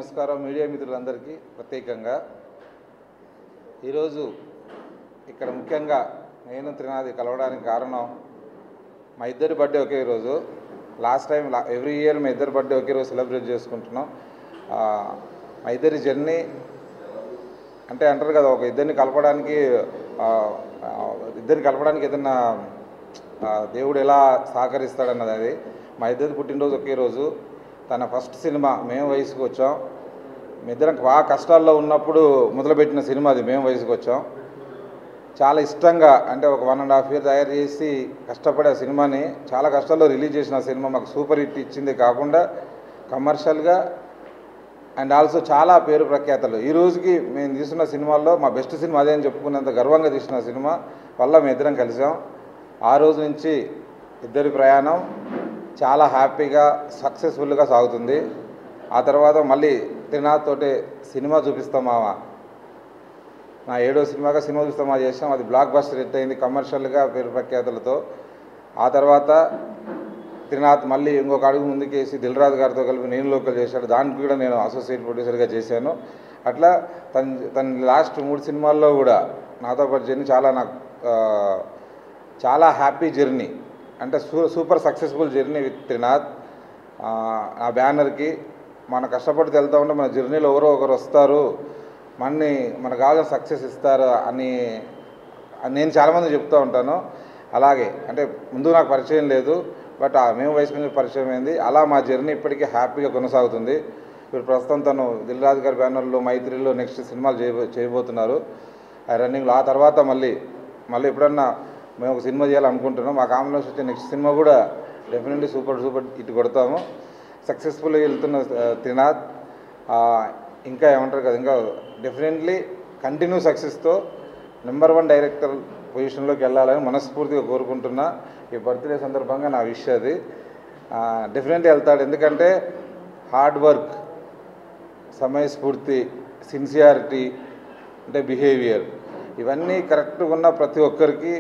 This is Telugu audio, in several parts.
నమస్కారం మీడియా మిత్రులందరికీ ప్రత్యేకంగా ఈరోజు ఇక్కడ ముఖ్యంగా నేను త్రినాథి కలవడానికి కారణం మా ఇద్దరి బర్త్డే ఒకే రోజు లాస్ట్ టైం ఎవ్రీ ఇయర్ మా ఇద్దరి బర్త్డే ఒకే రోజు సెలబ్రేట్ చేసుకుంటున్నాం ఆ, మా ఇద్దరి జర్నీ అంటే అంటారు కదా ఒక ఇద్దరిని కలపడానికి ఆ, ఆ, ఇద్దరిని కలపడానికి ఏదన్నా ఆ, దేవుడు ఎలా సహకరిస్తాడన్నది అది మా ఇద్దరి పుట్టినరోజు ఒకే రోజు తన ఫస్ట్ సినిమా మేము వయసుకు వచ్చాం మీ ఇద్దరం బాగా కష్టాల్లో ఉన్నప్పుడు మొదలుపెట్టిన సినిమా అది మేము వయసుకు వచ్చాం చాలా ఇష్టంగా అంటే ఒక వన్ అండ్ హాఫ్ ఇయర్ తయారు చేసి కష్టపడి ఆ సినిమాని చాలా కష్టాల్లో రిలీజ్ చేసిన ఆ సినిమా మాకు సూపర్ హిట్ ఇచ్చింది కాకుండా కమర్షియల్గా అండ్ ఆల్సో చాలా పేరు ప్రఖ్యాతలు ఈ రోజుకి మేము తీసిన సినిమాల్లో మా బెస్ట్ సినిమా అదే అని చెప్పుకున్నంత గర్వంగా తీసిన సినిమా వల్ల మేము ఇద్దరం కలిసాం ఆ రోజు నుంచి ఇద్దరి ప్రయాణం చాలా హ్యాపీగా సక్సెస్ఫుల్గా సాగుతుంది ఆ తర్వాత మళ్ళీ త్రినాథ్ తోటి సినిమా చూపిస్తాం మామ నా ఏడో సినిమాగా సినిమా చూస్తామా చేసాం అది బ్లాక్ బస్టర్ హిట్ అయింది కమర్షియల్గా పేరు ప్రఖ్యాతులతో ఆ తర్వాత త్రినాథ్ మళ్ళీ ఇంకొక అడుగు ముందుకేసి దిల్రాజు గారితో కలిపి నేను లోకల్ చేశాడు దానికి కూడా నేను అసోసియేట్ ప్రొడ్యూసర్గా చేశాను అట్లా తన తన లాస్ట్ మూడు సినిమాల్లో కూడా నాతో పాటు జర్నీ చాలా నాకు ఆ, చాలా హ్యాపీ జర్నీ అంటే సూ super successful journey with Trinath ఆ, ఆ బ్యానర్కి మన కష్టపడి వెళ్తూ ఉంటే మన జర్నీలో ఎవరో ఒకరు వస్తారు మనని మనకు కావాల్సిన సక్సెస్ ఇస్తారు అని అని నేను చాలామంది చెప్తూ ఉంటాను అలాగే అంటే ముందు నాకు పరిచయం లేదు బట్ ఆ మేము వయసు నుంచి పరిచయం అయింది అలా మా జర్నీ ఇప్పటికీ హ్యాపీగా కొనసాగుతుంది ఇప్పుడు ప్రస్తుతం తను దిల్రాజు గారి బ్యానర్లో మైత్రిలో నెక్స్ట్ సినిమాలు చేయబో చేయబోతున్నారు ఆ రన్నింగ్లో ఆ తర్వాత మళ్ళీ మళ్ళీ ఎప్పుడన్నా మేము ఒక సినిమా చేయాలనుకుంటున్నాం మా కాంబినేషన్ వచ్చే నెక్స్ట్ సినిమా కూడా డెఫినెట్లీ సూపర్ సూపర్ ఇటు కొడతాము సక్సెస్ఫుల్గా వెళ్తున్న ఆ, త్రినాథ్ ఆ, ఇంకా ఏమంటారు కదా ఇంకా డెఫినెట్లీ కంటిన్యూ సక్సెస్తో నెంబర్ వన్ డైరెక్టర్ పొజిషన్లోకి వెళ్ళాలని మనస్ఫూర్తిగా కోరుకుంటున్నా ఈ బర్త్డే సందర్భంగా నా విష్ అది డెఫినెట్లీ వెళ్తాడు ఎందుకంటే హార్డ్ వర్క్ సమయస్ఫూర్తి సిన్సియారిటీ అంటే బిహేవియర్ ఇవన్నీ కరెక్ట్గా ఉన్న ప్రతి ఒక్కరికి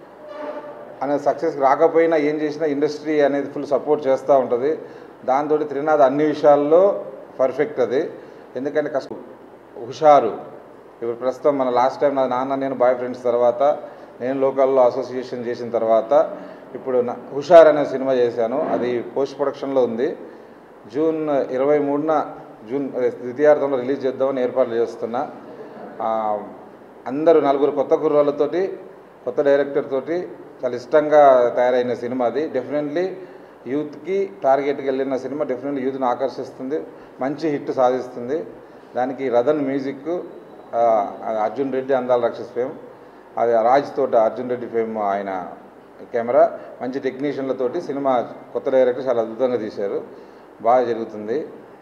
అనేది సక్సెస్ రాకపోయినా ఏం చేసినా ఇండస్ట్రీ అనేది ఫుల్ సపోర్ట్ చేస్తూ ఉంటుంది దాంతో త్రినాథ్ అన్ని విషయాల్లో పర్ఫెక్ట్ అది ఎందుకంటే కష్టం హుషారు ఇప్పుడు ప్రస్తుతం మన లాస్ట్ టైం నా నాన్న నేను బాయ్ ఫ్రెండ్స్ తర్వాత నేను లోకల్లో అసోసియేషన్ చేసిన తర్వాత ఇప్పుడు నా హుషార్ అనే సినిమా చేశాను అది పోస్ట్ ప్రొడక్షన్లో ఉంది జూన్ ఇరవై మూడున జూన్ అదే ద్వితీయార్థంలో రిలీజ్ చేద్దామని ఏర్పాట్లు చేస్తున్నా ఆ, అందరూ నలుగురు కొత్త కుర్రాళ్ళతోటి కొత్త డైరెక్టర్ తోటి చాలా ఇష్టంగా తయారైన సినిమా అది డెఫినెట్లీ యూత్కి టార్గెట్కి వెళ్ళిన సినిమా డెఫినెట్లీ యూత్ని ఆకర్షిస్తుంది మంచి హిట్ సాధిస్తుంది దానికి రథన్ మ్యూజిక్ ఆ, అర్జున్ రెడ్డి అందాల రక్షస్ ఫేమ్ అది రాజ్ తోట అర్జున్ రెడ్డి ఫేమ్ ఆయన కెమెరా మంచి టెక్నీషియన్లతోటి సినిమా కొత్త డైరెక్టర్ చాలా అద్భుతంగా తీశారు బాగా జరుగుతుంది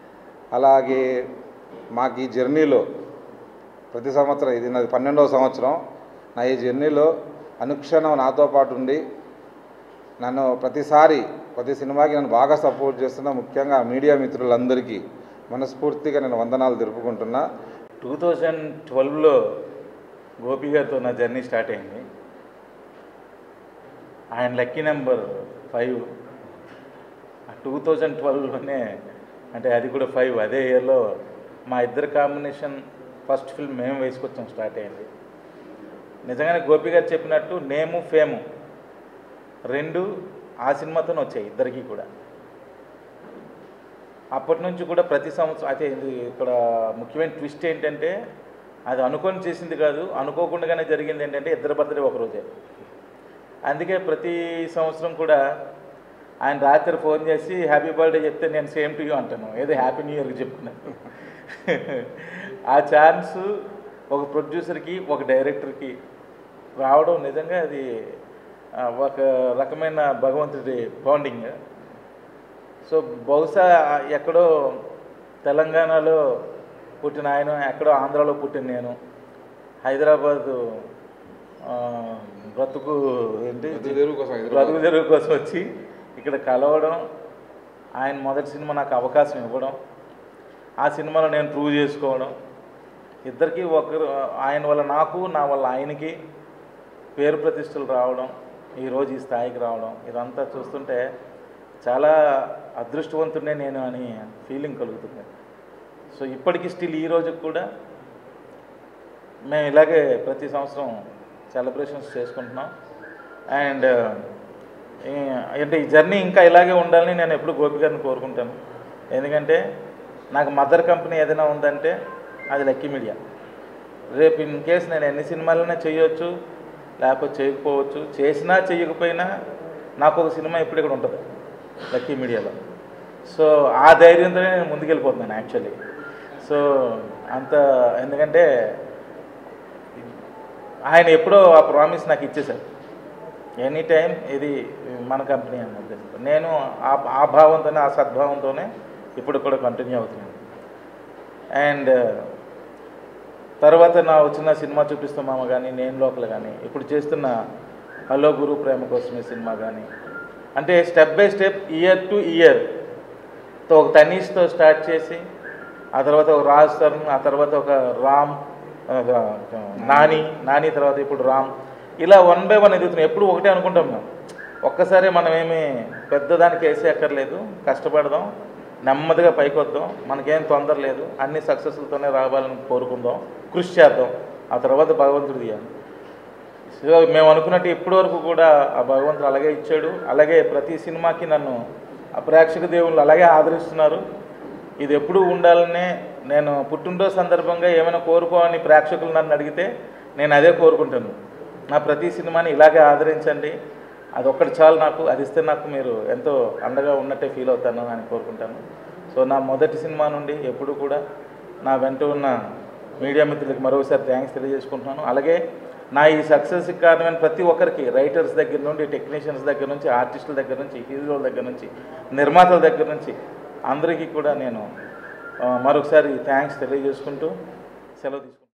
అలాగే మాకు ఈ జర్నీలో ప్రతి సంవత్సరం ఇది నాది పన్నెండవ సంవత్సరం నా ఈ జర్నీలో అనుక్షణం నాతో పాటు ఉండి నన్ను ప్రతిసారి ప్రతి సినిమాకి నన్ను బాగా సపోర్ట్ చేస్తున్న ముఖ్యంగా మీడియా మిత్రులందరికీ మనస్ఫూర్తిగా నేను వందనాలు తెలుపుకుంటున్నా టూ థౌజండ్ ట్వెల్వ్లో గోపి గారితో నా జర్నీ స్టార్ట్ అయింది ఆయన lucky number five two thousand ట్వెల్వ్లోనే అంటే అది కూడా ఫైవ్ అదే ఇయర్లో మా ఇద్దరు కాంబినేషన్ ఫస్ట్ ఫిల్మ్ మేము వేసుకొచ్చాం స్టార్ట్ అయింది నిజంగానే గోపి గారు చెప్పినట్టు నేము ఫేము రెండు ఆ సినిమాతోనే వచ్చాయి ఇద్దరికి కూడా అప్పటి నుంచి కూడా ప్రతి సంవత్సరం అయితే ఇది ఇక్కడ ముఖ్యమైన ట్విస్ట్ ఏంటంటే అది అనుకొని చేసింది కాదు అనుకోకుండానే జరిగింది ఏంటంటే ఇద్దరు బర్త్డే ఒకరోజే అందుకే ప్రతి సంవత్సరం కూడా ఆయన రాత్రి ఫోన్ చేసి హ్యాపీ బర్త్డే చెప్తే నేను సేమ్ టు యూ అంటాను ఏదో హ్యాపీ న్యూ ఇయర్కి చెప్తున్నాను ఆ ఛాన్స్ ఒక ప్రొడ్యూసర్కి ఒక డైరెక్టర్కి రావడం నిజంగా అది ఆ, ఒక రకమైన భగవంతుడి బాండింగ్ సో బహుశా ఎక్కడో తెలంగాణలో పుట్టిన ఆయన ఎక్కడో ఆంధ్రాలో పుట్టిన నేను హైదరాబాదు ఆ, బ్రతుకు ఏంటి బ్రతుకు తెరువు కోసం హైదరాబాద్. బ్రతుకు తెరువు కోసం వచ్చి ఇక్కడ కలవడం ఆయన మొదటి సినిమా నాకు అవకాశం ఇవ్వడం ఆ సినిమాలో నేను ప్రూవ్ చేసుకోవడం ఇద్దరికి ఒకరు ఆయన వల్ల నాకు నా వల్ల ఆయనకి పేరు ప్రతిష్టలు రావడం ఈరోజు ఈ స్థాయికి రావడం ఇదంతా చూస్తుంటే చాలా అదృష్టవంతుడే నేను అని ఫీలింగ్ కలుగుతుంది సో ఇప్పటికీ స్టిల్ ఈ రోజుకి కూడా మేము ఇలాగే ప్రతి సంవత్సరం సెలబ్రేషన్స్ చేసుకుంటున్నాం అండ్ అంటే ఈ జర్నీ ఇంకా ఇలాగే ఉండాలని నేను ఎప్పుడు గోపి గారిని కోరుకుంటాను ఎందుకంటే నాకు మదర్ కంపెనీ ఏదైనా ఉందంటే అది లక్కీ మీడియా రేపు ఇన్ కేస్ నేను ఎన్ని సినిమాలైనా చేయొచ్చు లేకపోతే చేయకపోవచ్చు చేసినా చేయకపోయినా నాకు ఒక సినిమా ఇప్పుడు ఇక్కడ ఉంటుంది లక్కీ మీడియాలో సో ఆ ధైర్యంతోనే నేను ముందుకెళ్ళిపోతున్నాను యాక్చువల్లీ సో అంత ఎందుకంటే ఆయన ఎప్పుడో ఆ ప్రామిస్ నాకు ఇచ్చేశారు ఎనీ టైం ఇది మన కంపెనీ అన్న ఉద్దేశంతో నేను ఆ ఆ భావంతోనే ఆ సద్భావంతోనే ఇప్పుడు కూడా కంటిన్యూ అవుతున్నాను అండ్ తర్వాత నా వచ్చిన సినిమా చూపిస్తాం మామ కానీ నేను లోకల్ కానీ ఇప్పుడు చేస్తున్న హలో గురు ప్రేమ కోసమే సినిమా కానీ అంటే step by step year to year తో ఒక తనీష్తో స్టార్ట్ చేసి ఆ తర్వాత ఒక రాజ్ తరుణ్ ఆ తర్వాత ఒక రామ్ ఆ, నాని నాని తర్వాత ఇప్పుడు రామ్ ఇలా వన్ బై వన్ ఎదుగుతున్నాం ఎప్పుడు ఒకటే అనుకుంటాం మేము ఒక్కసారి మనం ఏమి పెద్దదానికి వేసే అక్కర్లేదు కష్టపడదాం నెమ్మదిగా పైకి వద్దాం మనకేం తొందర లేదు అన్ని సక్సెస్లతోనే రావాలని కోరుకుందాం కృషి చేద్దాం ఆ తర్వాత భగవంతుడు తీయాలి సో మేము అనుకున్నట్టు ఇప్పటి వరకు కూడా ఆ భగవంతుడు అలాగే ఇచ్చాడు అలాగే ప్రతి సినిమాకి నన్ను ఆ ప్రేక్షక దేవుళ్ళు అలాగే ఆదరిస్తున్నారు ఇది ఎప్పుడూ ఉండాలనే నేను పుట్టినరోజు సందర్భంగా ఏమైనా కోరుకోవని ప్రేక్షకులు నన్ను అడిగితే నేను అదే కోరుకుంటాను నా ప్రతి సినిమాని ఇలాగే ఆదరించండి అది ఒక్కటి చాలు నాకు అది ఇస్తే నాకు మీరు ఎంతో అండగా ఉన్నట్టే ఫీల్ అవుతాను అని కోరుకుంటాను సో నా మొదటి సినిమా నుండి ఎప్పుడు కూడా నా వెంట ఉన్న మీడియా మిత్రులకి మరోసారి థ్యాంక్స్ తెలియజేసుకుంటున్నాను అలాగే నా ఈ సక్సెస్కి కారణమైన ప్రతి ఒక్కరికి రైటర్స్ దగ్గర నుండి టెక్నీషియన్స్ దగ్గర నుంచి ఆర్టిస్టుల దగ్గర నుంచి హీరోల దగ్గర నుంచి నిర్మాతల దగ్గర నుంచి అందరికీ కూడా నేను ఆ, మరొకసారి థ్యాంక్స్ తెలియజేసుకుంటూ సెలవు తీసుకుంటాను